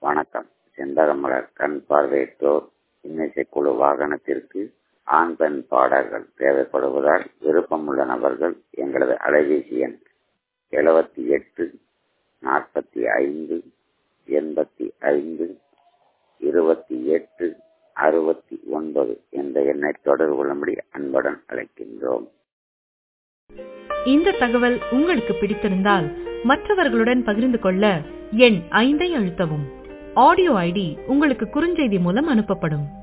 வணக்கம் செந்தகமலர் கண் பார்வையற்றோர் இன்னிசை குழு வாகனத்திற்கு ஆண் பெண் பாடல்கள் தேவைப்படுவதால் விருப்பமுள்ள நபர்கள் எங்களது அலைபேசி எண் எழுபத்தி எட்டு நாற்பத்தி ஐந்து எண்பத்தி ஐந்து இருபத்தி எட்டு அறுபத்தி ஒன்பது என்ற எண்ணை தொடர்பு கொள்ளும்படி அன்புடன் அழைக்கின்றோம் இந்த தகவல் உங்களுக்கு பிடித்திருந்தால் மற்றவர்களுடன் பகிர்ந்து கொள்ள எண் ஐந்தை அழுத்தவும் ஆடியோ ஐடி உங்களுக்கு குறுஞ்செய்தி மூலம் அனுப்பப்படும்